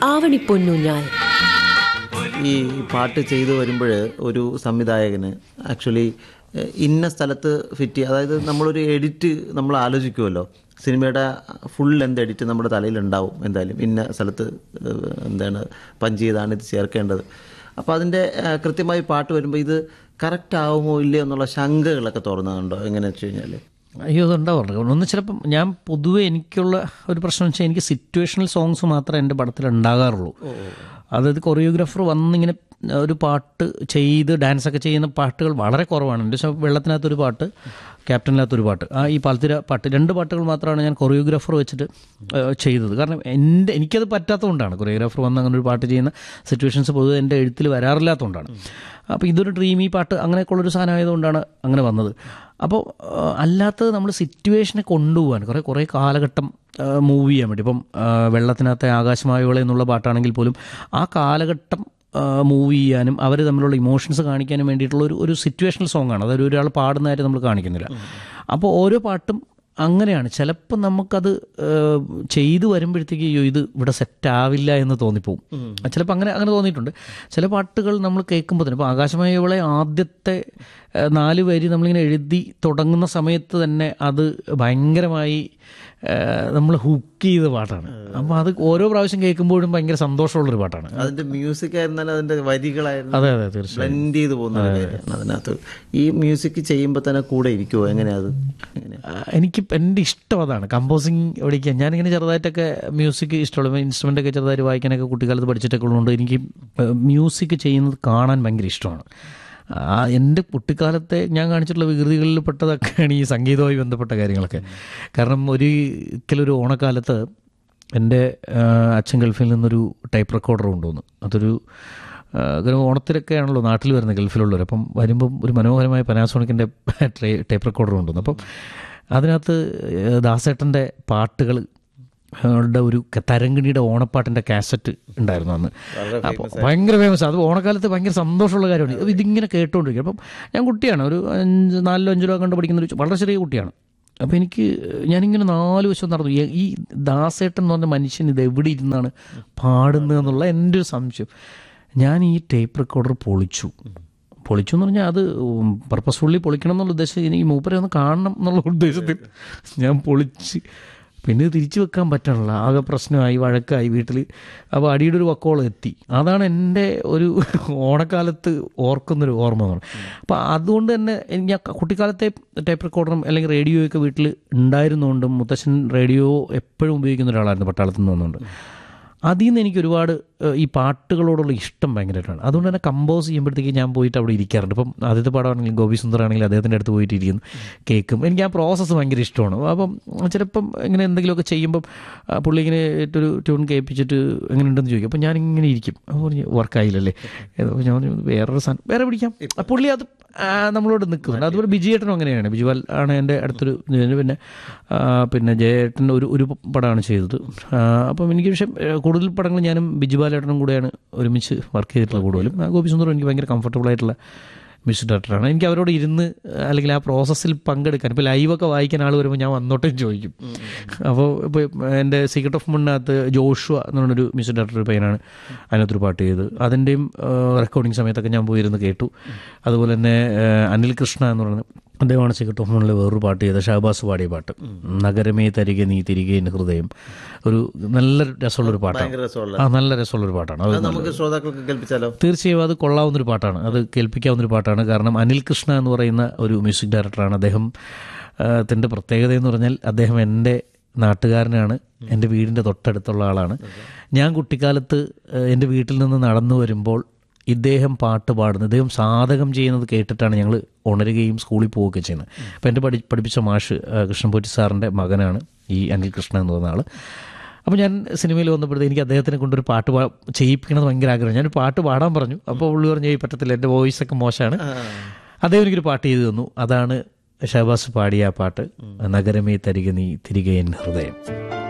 ആവണിപ്പൊന്നൂഞ്ഞാൽ ഈ പാട്ട് ചെയ്തു വരുമ്പോൾ ഒരു സംവിധായകന് ആക്ച്വലി ഇന്ന സ്ഥലത്ത് ഫിറ്റ് ചെയ്യുക അതായത് നമ്മളൊരു എഡിറ്റ് നമ്മൾ ആലോചിക്കുമല്ലോ സിനിമയുടെ ഫുൾ ലെന്ത് എഡിറ്റ് നമ്മുടെ തലയിൽ ഉണ്ടാവും എന്തായാലും ഇന്ന സ്ഥലത്ത് ഏഹ്, എന്താണ് പഞ്ച് ചെയ്താണ് ഇത് ചേർക്കേണ്ടത് അപ്പോൾ അതിൻ്റെ ഏഹ്, കൃത്യമായി പാട്ട് വരുമ്പോൾ ഇത് കറക്റ്റ് ആവുമോ ഇല്ലയോ എന്നുള്ള ശങ്കകളൊക്കെ തുറന്നുണ്ടോ എങ്ങനെ വെച്ച് കഴിഞ്ഞാൽ അയ്യോ അതുണ്ടാവാറുണ്ട് ഒന്ന് ചിലപ്പം ഞാൻ പൊതുവെ എനിക്കുള്ള ഒരു പ്രശ്നം വെച്ചാൽ എനിക്ക് സിറ്റുവേഷണൽ സോങ്സ് മാത്രമേ എൻ്റെ പടത്തിൽ ഉണ്ടാകാറുള്ളൂ അതായത് കൊറിയോഗ്രാഫർ വന്നിങ്ങനെ ഒരു പാട്ട് ചെയ്ത് ഡാൻസ് ഒക്കെ ചെയ്യുന്ന പാട്ടുകൾ വളരെ കുറവാണ് എൻ്റെ വെച്ചാൽ വെള്ളത്തിനകത്തൊരു പാട്ട് ക്യാപ്റ്റനിനകത്തൊരു പാട്ട് ആ ഈ പാലത്തിര പാട്ട് രണ്ട് പാട്ടുകൾ മാത്രമാണ് ഞാൻ കൊറിയോഗ്രാഫർ വെച്ചിട്ട് ഏഹ്, ചെയ്തത് കാരണം എൻ്റെ എനിക്കത് പറ്റാത്തതുകൊണ്ടാണ് കൊറിയോഗ്രാഫർ വന്ന് അങ്ങനെ ഒരു പാട്ട് ചെയ്യുന്ന സിറ്റുവേഷൻസ് പൊതുവെ എൻ്റെ എഴുത്തിൽ വരാറില്ലാത്തതുകൊണ്ടാണ് അപ്പോൾ ഇതൊരു ഡ്രീമി പാട്ട് അങ്ങനെയൊക്കെയുള്ളൊരു സാധനം ആയതുകൊണ്ടാണ് അങ്ങനെ വന്നത് അപ്പോൾ ആ, അല്ലാത്തത് നമ്മൾ സിറ്റുവേഷനെ കൊണ്ടുപോകാൻ കുറേ കുറേ കാലഘട്ടം മൂവ് ചെയ്യാൻ വേണ്ടി ഇപ്പം ആ, വെള്ളത്തിനകത്തെ ആകാശമായവളെ എന്നുള്ള പാട്ടാണെങ്കിൽ പോലും ആ കാലഘട്ടം മൂവ് ചെയ്യാനും അവർ തമ്മിലുള്ള ഇമോഷൻസ് കാണിക്കാനും വേണ്ടിയിട്ടുള്ള ഒരു ഒരു സിറ്റുവേഷണൽ സോങ് ആണ് അതായത് ഒരാൾ പാടുന്നതായിട്ട് നമ്മൾ കാണിക്കുന്നില്ല അപ്പോൾ ഓരോ പാട്ടും അങ്ങനെയാണ് ചിലപ്പോൾ നമുക്കത് ഏഹ്, ചെയ്തു വരുമ്പോഴത്തേക്ക് അയ്യോ ഇത് ഇവിടെ സെറ്റ് ആവില്ല എന്ന് തോന്നിപ്പോവും ചിലപ്പോൾ അങ്ങനെ അങ്ങനെ തോന്നിയിട്ടുണ്ട് ചില പാട്ടുകൾ നമ്മൾ കേൾക്കുമ്പോൾ തന്നെ ഇപ്പോൾ ആകാശമായവളെ ആദ്യത്തെ ഏഹ്, നാല് വരി നമ്മളിങ്ങനെ എഴുതി തുടങ്ങുന്ന സമയത്ത് തന്നെ അത് ഭയങ്കരമായി നമ്മൾ ഹുക്ക് ചെയ്ത പാട്ടാണ് അപ്പോൾ അത് ഓരോ പ്രാവശ്യം കേൾക്കുമ്പോഴും ഭയങ്കര സന്തോഷമുള്ളൊരു പാട്ടാണ് അതിൻ്റെ മ്യൂസിക് ആയിരുന്നാലും അതിൻ്റെ വരികളായിരുന്നു അതെ അതെ തീർച്ചയായും ബ്ലെൻഡ് ചെയ്ത് പോകുന്ന ഒരു കാര്യമാണ് അതിനകത്ത് ഈ മ്യൂസിക് ചെയ്യുമ്പോൾ തന്നെ കൂടെ ഇരിക്കുമോ എങ്ങനെയാ അത് എങ്ങനെയാ ആ, എനിക്ക് എൻ്റെ ഇഷ്ടം അതാണ് കമ്പോസിങ് പഠിക്കാൻ ഞാനിങ്ങനെ ചെറുതായിട്ടൊക്കെ മ്യൂസിക് ഇഷ്ടമുള്ള ഇൻസ്ട്രുമെൻ്റ് ഒക്കെ ചെറുതായിട്ട് വായിക്കാനൊക്കെ കുട്ടിക്കാലത്ത് പഠിച്ചിട്ടൊക്കെ ഉള്ളതുകൊണ്ട് എനിക്ക് മ്യൂസിക് ചെയ്യുന്നത് കാണാൻ ഭയങ്കര ഇഷ്ടമാണ് ആ, എൻ്റെ കുട്ടിക്കാലത്തെ ഞാൻ കാണിച്ചിട്ടുള്ള വികൃതികളിൽ പെട്ടതൊക്കെയാണ് ഈ സംഗീതവുമായി ബന്ധപ്പെട്ട കാര്യങ്ങളൊക്കെ കാരണം ഒരിക്കലൊരു ഓണക്കാലത്ത് എൻ്റെ ആ, അച്ഛൻ ഗൾഫിൽ നിന്നൊരു ടൈപ്പ് റെക്കോർഡർ കൊണ്ടുവന്നു അതൊരു ആ, അങ്ങനെ ഓണത്തിലൊക്കെ ആണല്ലോ നാട്ടിൽ വരുന്ന ഗൾഫിലുള്ളവർ അപ്പം വരുമ്പം ഒരു മനോഹരമായ പനാസോണിക്കിൻ്റെ ടേപ്പ് റെക്കോർഡർ കൊണ്ടുവന്നു അപ്പം അതിനകത്ത് ഏഹ്, ദാസേട്ടൻ്റെ പാട്ടുകൾ ടെ ഒരു ക- തരങ്കിണിയുടെ ഓണപ്പാട്ടിൻ്റെ കാസറ്റ് ഉണ്ടായിരുന്നു അന്ന് അപ്പോൾ ഭയങ്കര ഫേമസ് അത് ഓണക്കാലത്ത് ഭയങ്കര സന്തോഷമുള്ള കാര്യമാണ് അപ്പോൾ ഇതിങ്ങനെ കേട്ടുകൊണ്ടിരിക്കും അപ്പം ഞാൻ കുട്ടിയാണ് ഒരു അഞ്ച് നാലിലോ അഞ്ചിലോ കണ്ട് പഠിക്കുന്ന ഒരു വളരെ ചെറിയ കുട്ടിയാണ് അപ്പോൾ എനിക്ക് ഞാനിങ്ങനെ നാല് വശം നടന്നു ഈ- ഈ ദാസേട്ടൻ എന്ന് പറഞ്ഞ മനുഷ്യൻ ഇത് എവിടെ ഇരുന്നാണ് പാടുന്നത് എന്നുള്ള എൻ്റെ ഒരു സംശയം ഞാൻ ഈ ടേപ്പ് റെക്കോർഡർ പൊളിച്ചു പൊളിച്ചു എന്ന് പറഞ്ഞാൽ അത് പർപ്പസ്ഫുള്ളി പൊളിക്കണം എന്നുള്ള ഉദ്ദേശം എനിക്ക് മൂപ്പരെ ഒന്ന് കാണണം എന്നുള്ള ഉദ്ദേശത്തിൽ ഞാൻ പൊളിച്ച് പിന്നെ ഇത് തിരിച്ചു വെക്കാൻ പറ്റണില്ല ആകെ പ്രശ്നമായി വഴക്കായി വീട്ടിൽ അപ്പോൾ അടിയുടെ ഒരു വക്കോളം എത്തി അതാണ് എൻ്റെ ഒരു ഓണക്കാലത്ത് ഓർക്കുന്നൊരു ഓർമ്മ എന്ന് പറയുന്നത് അപ്പോൾ അതുകൊണ്ട് തന്നെ എനിക്ക് ഞാൻ കുട്ടിക്കാലത്തെ ടേപ്പ് റെക്കോർഡറും അല്ലെങ്കിൽ റേഡിയോയൊക്കെ വീട്ടിൽ ഉണ്ടായിരുന്നുകൊണ്ടും മുത്തശ്ശൻ റേഡിയോ എപ്പോഴും ഉപയോഗിക്കുന്ന ഒരാളായിരുന്നു പട്ടാളത്തിൽ നിന്ന് വന്നുകൊണ്ട് അതിൽ നിന്ന് എനിക്ക് ഒരുപാട് ഏഹ്, ഈ പാട്ടുകളോടുള്ള ഇഷ്ടം ഭയങ്കരമായിട്ടാണ് അതുകൊണ്ട് തന്നെ കമ്പോസ് ചെയ്യുമ്പോഴത്തേക്ക് ഞാൻ പോയിട്ട് അവിടെ ഇരിക്കാറുണ്ട് ഇപ്പം ആദ്യത്തെ പാടാണെങ്കിലും ഗോപി സുന്ദർ ആണെങ്കിലും അദ്ദേഹത്തിൻ്റെ അടുത്ത് പോയിട്ട് ഇരിക്കുന്നു കേൾക്കും എനിക്ക് ആ പ്രോസസ്സ് ഭയങ്കര ഇഷ്ടമാണ് അപ്പം ചിലപ്പം ഇങ്ങനെ എന്തെങ്കിലുമൊക്കെ ചെയ്യുമ്പം ആ, പുള്ളി ഇങ്ങനെ ഒരു ട്യൂൺ കേൾപ്പിച്ചിട്ട് എങ്ങനെയുണ്ടെന്ന് ചോദിക്കും അപ്പം ഞാനിങ്ങനെ ഇരിക്കും അപ്പോൾ പറഞ്ഞു വർക്കായില്ലല്ലേ അപ്പോൾ ഞാൻ പറഞ്ഞു വേറൊരു സാധനം വേറെ പിടിക്കാം ആ, പുള്ളി അത് ആ, നമ്മളോട് നിൽക്കുന്നുണ്ട് അതുപോലെ ബിജിയേട്ടനും അങ്ങനെയാണ് ബിജുവാൽ ആണ് എൻ്റെ അടുത്തൊരു ഇത്. പിന്നെ ആ, പിന്നെ ജയേട്ടൻ ഒരു ഒരു പടമാണ് ചെയ്തത് ആ, അപ്പം എനിക്ക് പക്ഷേ ഏ, കൂടുതൽ പടങ്ങൾ ഞാനും ബിജുബാലേട്ടനും കൂടെയാണ് ഒരുമിച്ച് വർക്ക് ചെയ്തിട്ടുള്ള കൂടുതലും ആ, ഗോപി സുന്ദറും എനിക്ക് ഭയങ്കര കംഫർട്ടബിൾ ആയിട്ടുള്ള മ്യൂസിക് ഡയറക്ടറാണ് എനിക്ക് അവരോട് ഇരുന്ന് അല്ലെങ്കിൽ ആ പ്രോസസ്സിൽ പങ്കെടുക്കാൻ ഇപ്പോൾ ലൈവൊക്കെ വായിക്കാൻ ആൾ വരുമ്പോൾ ഞാൻ വന്നോട്ടേ ചോദിക്കും അപ്പോൾ ഇപ്പോൾ എൻ്റെ സീക്രട്ട് ഓഫ് മുന്നകത്ത് ജോഷുവ എന്ന് പറഞ്ഞൊരു മ്യൂസിക് ഡയറക്ടർ ഒരു പയ്യനാണ് അതിനകത്തൊരു പാട്ട് ചെയ്തത് അതിൻ്റെയും റെക്കോർഡിങ് സമയത്തൊക്കെ ഞാൻ പോയിരുന്ന് കേട്ടു അതുപോലെ തന്നെ ആ, അനിൽ കൃഷ്ണ എന്ന് പറയുന്നത് അദ്ദേഹമാണ് സീക്രട്ട് ഓഫ് മുന്നിൽ വേറൊരു പാട്ട് ചെയ്ത ഷഹബാസ് പാടിയ പാട്ട് നഗരമേ തരികെ നീ തിരികെ എൻ്റെ ഹൃദയം ഒരു നല്ല രസമുള്ളൊരു പാട്ടാണ് ഭയങ്കര രസമുള്ള ആ നല്ല രസമുള്ളൊരു പാട്ടാണ് അത് അത് നമുക്ക് ശ്രോതാക്കൾക്ക് കേൾപ്പിച്ചാലോ തീർച്ചയായും അത് കൊള്ളാവുന്നൊരു പാട്ടാണ് അത് കേൾപ്പിക്കാവുന്നൊരു പാട്ടാണ് കാരണം അനിൽ കൃഷ്ണ എന്ന് പറയുന്ന ഒരു മ്യൂസിക് ഡയറക്ടറാണ് അദ്ദേഹം ആ, ത്തിൻ്റെ പ്രത്യേകത എന്ന് പറഞ്ഞാൽ അദ്ദേഹം എൻ്റെ നാട്ടുകാരനാണ് എൻ്റെ വീടിൻ്റെ തൊട്ടടുത്തുള്ള ആളാണ് ഞാൻ കുട്ടിക്കാലത്ത് ആ, എൻ്റെ വീട്ടിൽ നിന്ന് നടന്നു വരുമ്പോൾ ഇദ്ദേഹം പാട്ട് പാടുന്നത് ഇദ്ദേഹം സാധകം ചെയ്യുന്നത് കേട്ടിട്ടാണ് ഞങ്ങൾ ഉണരുകയും സ്കൂളിൽ പോവുകയൊക്കെ ചെയ്യുന്നത് അപ്പോൾ എൻ്റെ പഠി പഠിപ്പിച്ച മാഷ് ആ, കൃഷ്ണൻപോറ്റി സാറിൻ്റെ മകനാണ് ഈ അനിൽ കൃഷ്ണ എന്ന് പറയുന്ന ആൾ അപ്പോൾ ഞാൻ സിനിമയിൽ വന്നപ്പോഴത്തേക്ക് എനിക്ക് അദ്ദേഹത്തിനെ കൊണ്ടൊരു പാട്ട് പാ ചെയ്യിപ്പിക്കണമെന്ന് ഭയങ്കര ആഗ്രഹം ഞാൻ പാട്ട് പാടാൻ പറഞ്ഞു അപ്പോൾ പുള്ളി പറഞ്ഞു "ഏയ് പറ്റത്തില്ല എൻ്റെ വോയിസ് ഒക്കെ മോശമാണ് അദ്ദേഹം എനിക്കൊരു പാട്ട് ചെയ്തു തന്നു അതാണ് ഷഹബാസ് പാടിയ ആ പാട്ട് നഗരമേ തരിക നീ തിരികെ എൻ ഹൃദയം